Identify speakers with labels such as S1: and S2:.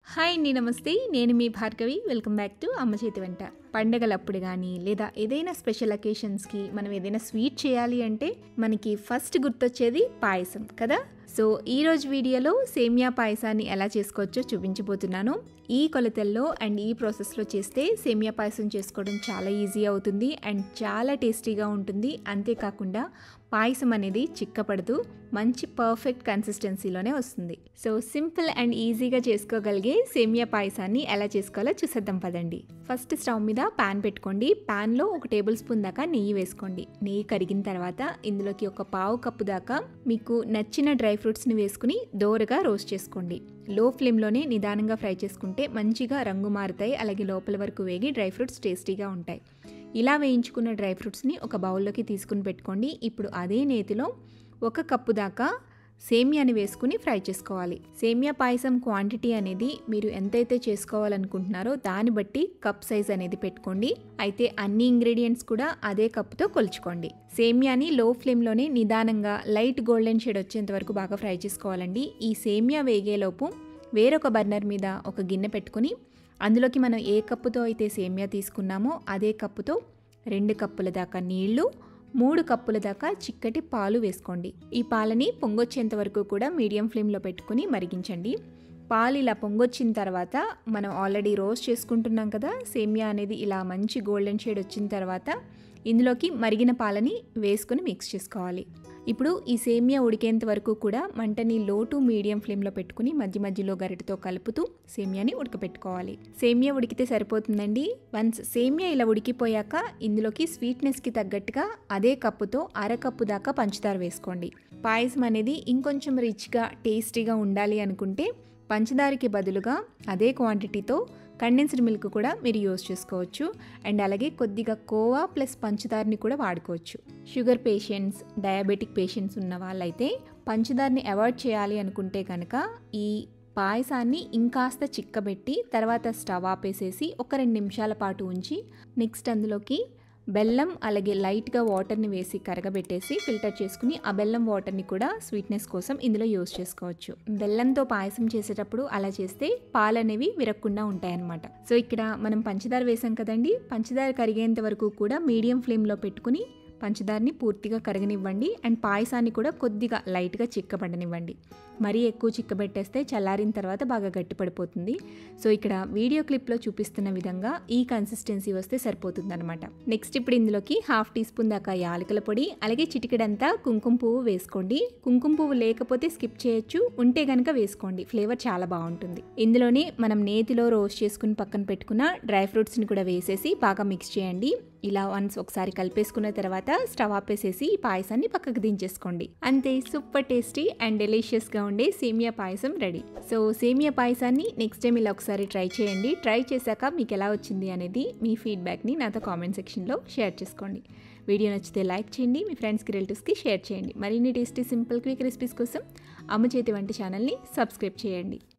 S1: hi అండి నమస్తే నేను మీ భార్గవి వెల్కమ్ బ్యాక్ టు అమ్మ చేతి వెంట పండగలప్పుడు కానీ లేదా ఏదైనా స్పెషల్ అకేషన్స్కి మనం ఏదైనా స్వీట్ చేయాలి అంటే మనకి ఫస్ట్ గుర్తొచ్చేది పాయసం కదా సో ఈరోజు వీడియోలో సేమియా పాయసాన్ని ఎలా చేసుకోవచ్చో చూపించబోతున్నాను ఈ కొలతల్లో అండ్ ఈ ప్రాసెస్లో చేస్తే సేమియా పాయసం చేసుకోవడం చాలా ఈజీ అవుతుంది అండ్ చాలా టేస్టీగా ఉంటుంది అంతేకాకుండా పాయసం అనేది చిక్కపడుతూ మంచి పర్ఫెక్ట్ కన్సిస్టెన్సీలోనే వస్తుంది సో సింపుల్ అండ్ ఈజీగా చేసుకోగలిగే సేమియా పాయసాన్ని ఎలా చేసుకోవాలో చూసేద్దాం పదండి ఫస్ట్ స్టవ్ మీద ప్యాన్ పెట్టుకోండి ప్యాన్లో ఒక టేబుల్ స్పూన్ దాకా నెయ్యి వేసుకోండి నెయ్యి కరిగిన తర్వాత ఇందులోకి ఒక పావు కప్పు దాకా మీకు నచ్చిన డ్రై ఫ్రూట్స్ని వేసుకుని దోరగా రోస్ట్ చేసుకోండి లో ఫ్లేమ్లోనే నిదానంగా ఫ్రై చేసుకుంటే మంచిగా రంగు మారుతాయి అలాగే లోపల వరకు వేగి డ్రై ఫ్రూట్స్ టేస్టీగా ఉంటాయి ఇలా వేయించుకున్న డ్రై ఫ్రూట్స్ని ఒక బౌల్లోకి తీసుకుని పెట్టుకోండి ఇప్పుడు అదే నేతిలో ఒక కప్పు దాకా సేమియాని వేసుకుని ఫ్రై చేసుకోవాలి సేమియా పాయసం క్వాంటిటీ అనేది మీరు ఎంతైతే చేసుకోవాలనుకుంటున్నారో దాన్ని బట్టి కప్ సైజ్ అనేది పెట్టుకోండి అయితే అన్ని ఇంగ్రీడియంట్స్ కూడా అదే కప్తో కొలుచుకోండి సేమియాని లో ఫ్లేమ్లోనే నిదానంగా లైట్ గోల్డెన్ షేడ్ వచ్చేంత వరకు బాగా ఫ్రై చేసుకోవాలండి ఈ సేమియా వేగేలోపు వేరొక బర్నర్ మీద ఒక గిన్నె పెట్టుకుని అందులోకి మనం ఏ కప్పుతో అయితే సేమియా తీసుకున్నామో అదే కప్పుతో రెండు కప్పుల దాకా నీళ్లు మూడు కప్పుల దాకా చిక్కటి పాలు వేసుకోండి ఈ పాలని పొంగొచ్చేంత వరకు కూడా మీడియం ఫ్లేమ్లో పెట్టుకుని మరిగించండి పాలు ఇలా పొంగొచ్చిన తర్వాత మనం ఆల్రెడీ రోస్ట్ చేసుకుంటున్నాం కదా సేమియా అనేది ఇలా మంచి గోల్డెన్ షేడ్ వచ్చిన తర్వాత ఇందులోకి మరిగిన పాలని వేసుకుని మిక్స్ చేసుకోవాలి ఇప్పుడు ఈ సేమియా ఉడికేంత వరకు కూడా మంటని లో టు మీడియం ఫ్లేమ్లో పెట్టుకుని మధ్య మధ్యలో గరిటతో కలుపుతూ సేమియాని ఉడకపెట్టుకోవాలి సేమియా ఉడికితే సరిపోతుందండి వన్స్ సేమియా ఇలా ఉడికిపోయాక ఇందులోకి స్వీట్నెస్కి తగ్గట్టుగా అదే కప్పుతో అరకప్పు దాకా పంచదార వేసుకోండి పాయసం అనేది ఇంకొంచెం రిచ్గా టేస్టీగా ఉండాలి అనుకుంటే పంచదారకి బదులుగా అదే క్వాంటిటీతో కండెన్స్డ్ మిల్క్ కూడా మీరు యూస్ చేసుకోవచ్చు అండ్ అలాగే కొద్దిగా కోవా ప్లస్ పంచదారని కూడా వాడుకోవచ్చు షుగర్ పేషెంట్స్ డయాబెటిక్ పేషెంట్స్ ఉన్న వాళ్ళైతే పంచదారని అవాయిడ్ చేయాలి అనుకుంటే కనుక ఈ పాయసాన్ని ఇంకాస్త చిక్కబెట్టి తర్వాత స్టవ్ ఆపేసేసి ఒక రెండు నిమిషాల పాటు ఉంచి నెక్స్ట్ అందులోకి బెల్లం అలాగే లైట్గా వాటర్ని వేసి కరగబెట్టేసి ఫిల్టర్ చేసుకుని ఆ బెల్లం వాటర్ని కూడా స్వీట్నెస్ కోసం ఇందులో యూస్ చేసుకోవచ్చు బెల్లంతో పాయసం చేసేటప్పుడు అలా చేస్తే పాలు అనేవి విరక్కుండా ఉంటాయన్నమాట సో ఇక్కడ మనం పంచదార వేసాం కదండి పంచదార కరిగేంత వరకు కూడా మీడియం ఫ్లేమ్లో పెట్టుకుని పంచదారని పూర్తిగా కరగనివ్వండి అండ్ పాయసాన్ని కూడా కొద్దిగా లైట్గా చిక్కబడనివ్వండి మరీ ఎక్కువ చిక్కబెట్టేస్తే చల్లారిన తర్వాత బాగా గట్టిపడిపోతుంది సో ఇక్కడ వీడియో క్లిప్లో చూపిస్తున్న విధంగా ఈ కన్సిస్టెన్సీ వస్తే సరిపోతుంది అనమాట నెక్స్ట్ ఇప్పుడు ఇందులోకి హాఫ్ టీ స్పూన్ దాకా యాలకుల పొడి అలాగే చిటికెడంతా కుంకుమ పువ్వు వేసుకోండి కుంకుమ పువ్వు లేకపోతే స్కిప్ చేయొచ్చు ఉంటే కనుక వేసుకోండి ఫ్లేవర్ చాలా బాగుంటుంది ఇందులోనే మనం నేతిలో రోస్ట్ చేసుకుని పక్కన పెట్టుకున్న డ్రై ఫ్రూట్స్ని కూడా వేసేసి బాగా మిక్స్ చేయండి ఇలా వన్స్ ఒకసారి కలిపేసుకున్న తర్వాత స్టవ్ ఆపేసేసి ఈ పాయసాన్ని పక్కకు దించేసుకోండి అంతే సూపర్ టేస్టీ అండ్ డెలిషియస్గా ఉండే సేమియా పాయసం రెడీ సో సేమియా పాయసాన్ని నెక్స్ట్ టైం ఇలా ఒకసారి ట్రై చేయండి ట్రై చేశాక మీకు ఎలా వచ్చింది అనేది మీ ఫీడ్బ్యాక్ని నాతో కామెంట్ సెక్షన్లో షేర్ చేసుకోండి వీడియో నచ్చితే లైక్ చేయండి మీ ఫ్రెండ్స్కి రిలేటివ్స్కి షేర్ చేయండి మరిన్ని టేస్టీ సింపుల్ క్విక్ రెసిపీస్ కోసం అమ్మ చేతి వంట ఛానల్ని సబ్స్క్రైబ్ చేయండి